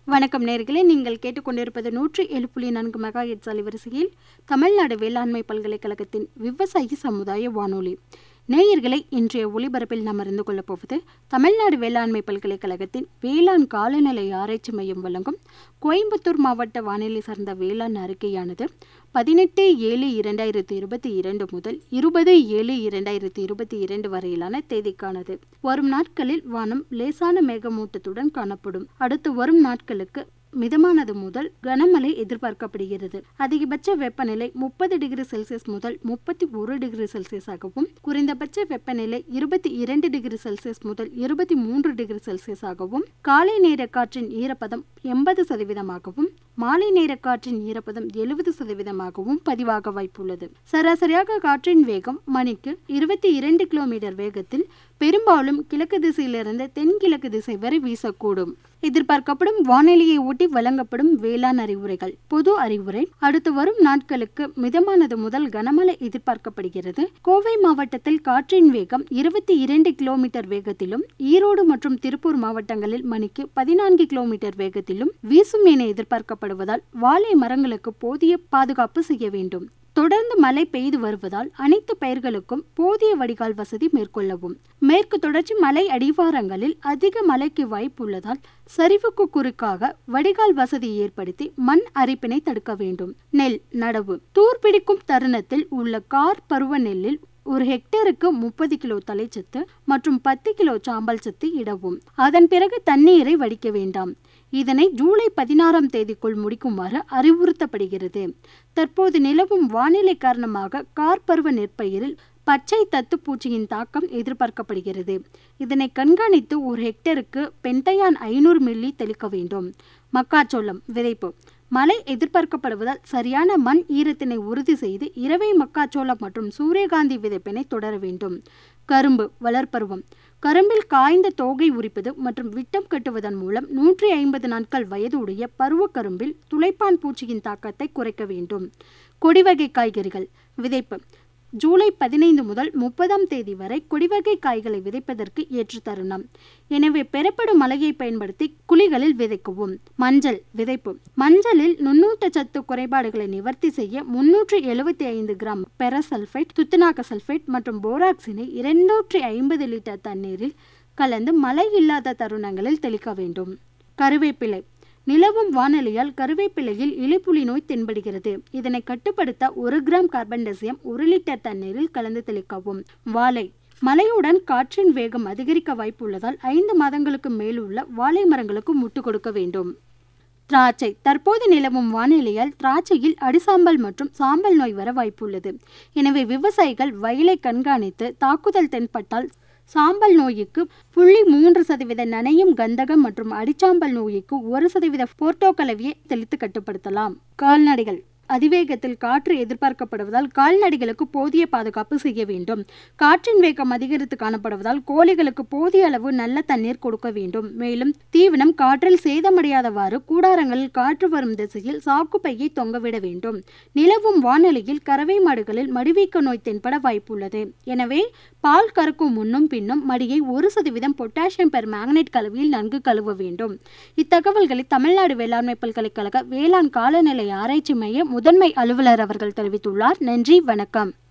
வணக்கம் நேர்களே நீங்கள் கேட்டுக்கொண்டிருப்பது நூற்றி ஏழு புள்ளி நான்கு மெகா எட்ஸ் அலைவரிசையில் தமிழ்நாடு வேளாண்மை பல்கலைக்கழகத்தின் விவசாயி சமுதாய வானொலி நேயர்களை இன்றைய ஒளிபரப்பில் நாம் அறிந்து கொள்ளப் போவது தமிழ்நாடு வேளாண்மை பல்கலைக்கழகத்தின் வேளாண் காலநிலை ஆராய்ச்சி மையம் வழங்கும் கோயம்புத்தூர் மாவட்ட வானிலை சார்ந்த வேளாண் அறிக்கையானது பதினெட்டு ஏழு இரண்டாயிரத்தி இருபத்தி இரண்டு முதல் இருபது ஏழு இரண்டாயிரத்தி இருபத்தி இரண்டு வரையிலான தேதிக்கானது வரும் நாட்களில் வானம் லேசான மேகமூட்டத்துடன் காணப்படும் அடுத்து வரும் நாட்களுக்கு மிதமானது முதல் கனமழை எதிர்பார்க்கப்படுகிறது அதிகபட்ச வெப்பநிலை முப்பது டிகிரி செல்சியஸ் முதல் முப்பத்தி ஒரு டிகிரி செல்சியஸாகவும் குறைந்தபட்ச வெப்பநிலை இருபத்தி இரண்டு டிகிரி செல்சியஸ் முதல் இருபத்தி மூன்று டிகிரி செல்சியஸாகவும் காலை நேர காற்றின் ஈரப்பதம் எண்பது சதவீதமாகவும் மாலை நேர காற்றின் ஈரப்பதம் எழுபது சதவீதமாகவும் பதிவாக வாய்ப்புள்ளது சராசரியாக காற்றின் வேகம் மணிக்கு இருபத்தி இரண்டு கிலோமீட்டர் வேகத்தில் பெரும்பாலும் கிழக்கு திசையிலிருந்து தென்கிழக்கு திசை வரை வீசக்கூடும் எதிர்பார்க்கப்படும் வானிலையை ஒட்டி வழங்கப்படும் வேளாண் அறிவுரைகள் பொது அறிவுரை அடுத்து வரும் நாட்களுக்கு மிதமானது முதல் கனமழை எதிர்பார்க்கப்படுகிறது கோவை மாவட்டத்தில் காற்றின் வேகம் இருபத்தி இரண்டு கிலோமீட்டர் வேகத்திலும் ஈரோடு மற்றும் திருப்பூர் மாவட்டங்களில் மணிக்கு பதினான்கு கிலோமீட்டர் வேகத்திலும் வீசும் என எதிர்பார்க்கப்படுவதால் வாழை மரங்களுக்கு போதிய பாதுகாப்பு செய்ய வேண்டும் தொடர்ந்து மழை பெய்து வருவதால் அனைத்து பயிர்களுக்கும் போதிய வடிகால் வசதி மேற்கொள்ளவும் மேற்கு தொடர்ச்சி மலை அடிவாரங்களில் அதிக மழைக்கு வாய்ப்புள்ளதால் சரிவுக்கு குறுக்காக வடிகால் வசதி ஏற்படுத்தி மண் அரிப்பினை தடுக்க வேண்டும் நெல் நடவு தூர் பிடிக்கும் தருணத்தில் உள்ள கார் பருவ நெல்லில் ஒரு ஹெக்டேருக்கு முப்பது கிலோ தலைச்சத்து மற்றும் பத்து கிலோ சாம்பல் சத்து இடவும் அதன் பிறகு தண்ணீரை வடிக்க வேண்டாம் இதனை ஜூலை பதினாறாம் தேதிக்குள் முடிக்குமாறு அறிவுறுத்தப்படுகிறது தற்போது நிலவும் வானிலை காரணமாக கார்பருவ நெற்பயிரில் பச்சை தத்து பூச்சியின் தாக்கம் எதிர்பார்க்கப்படுகிறது இதனை கண்காணித்து ஒரு ஹெக்டருக்கு பென்டையான் ஐநூறு மில்லி தெளிக்க வேண்டும் மக்காச்சோளம் விதைப்பு மழை எதிர்பார்க்கப்படுவதால் சரியான மண் ஈரத்தினை உறுதி செய்து இரவை மக்காச்சோளம் மற்றும் சூரியகாந்தி விதைப்பினை தொடர வேண்டும் கரும்பு வளர்ப்பருவம் கரும்பில் காய்ந்த தோகை உரிப்பது மற்றும் விட்டம் கட்டுவதன் மூலம் நூற்றி ஐம்பது நாட்கள் வயது உடைய பருவ கரும்பில் துளைப்பான் பூச்சியின் தாக்கத்தை குறைக்க வேண்டும் கொடிவகை காய்கறிகள் விதைப்பு ஜூலை பதினைந்து முதல் முப்பதாம் தேதி வரை கொடிவகை காய்களை விதைப்பதற்கு ஏற்ற தருணம் எனவே பெறப்படும் மழையை பயன்படுத்தி குழிகளில் விதைக்கவும் மஞ்சள் விதைப்பு மஞ்சளில் நுண்ணூட்ட சத்து குறைபாடுகளை நிவர்த்தி செய்ய முன்னூற்றி எழுபத்தி ஐந்து கிராம் பெரசல்ஃபைட் துத்தநாக சல்ஃபைட் மற்றும் போராக்சினை இருநூற்றி ஐம்பது லிட்டர் தண்ணீரில் கலந்து மழை இல்லாத தருணங்களில் தெளிக்க வேண்டும் கருவேப்பிலை நிலவும் வானொலியால் கருவேப்பிலையில் இலைப்புலி நோய் தென்படுகிறது இதனை கட்டுப்படுத்த ஒரு கிராம் கார்பன் டெசியம் ஒரு லிட்டர் தண்ணீரில் கலந்து தெளிக்கவும் வாழை மழையுடன் காற்றின் வேகம் அதிகரிக்க வாய்ப்புள்ளதால் ஐந்து மாதங்களுக்கு மேலுள்ள வாழை மரங்களுக்கு முட்டு கொடுக்க வேண்டும் திராட்சை தற்போது நிலவும் வானிலையால் திராட்சையில் அடிசாம்பல் மற்றும் சாம்பல் நோய் வர வாய்ப்புள்ளது எனவே விவசாயிகள் வயலை கண்காணித்து தாக்குதல் தென்பட்டால் சாம்பல் நோய்க்கு புள்ளி மூன்று சதவீத நனையும் கந்தகம் மற்றும் அடிச்சாம்பல் நோய்க்கு ஒரு சதவீத போர்ட்டோ கலவையை தெளித்து கட்டுப்படுத்தலாம் கால்நடைகள் அதிவேகத்தில் காற்று எதிர்பார்க்கப்படுவதால் கால்நடைகளுக்கு போதிய பாதுகாப்பு செய்ய வேண்டும் காற்றின் வேகம் அதிகரித்து காணப்படுவதால் கோழிகளுக்கு போதிய அளவு நல்ல தண்ணீர் கொடுக்க வேண்டும் மேலும் தீவனம் காற்றில் சேதமடையாதவாறு கூடாரங்களில் காற்று வரும் திசையில் சாக்குப்பையை தொங்கவிட வேண்டும் நிலவும் வானிலையில் கறவை மாடுகளில் மடிவீக்க நோய் தென்பட வாய்ப்புள்ளது எனவே பால் கறக்கும் முன்னும் பின்னும் மடியை ஒரு சதவீதம் பொட்டாசியம் பெர் மேக்னேட் கலவையில் நன்கு கழுவ வேண்டும் இத்தகவல்களை தமிழ்நாடு வேளாண்மை பல்கலைக்கழக வேளாண் காலநிலை ஆராய்ச்சி மைய முதன்மை அலுவலர் அவர்கள் தெரிவித்துள்ளார் நன்றி வணக்கம்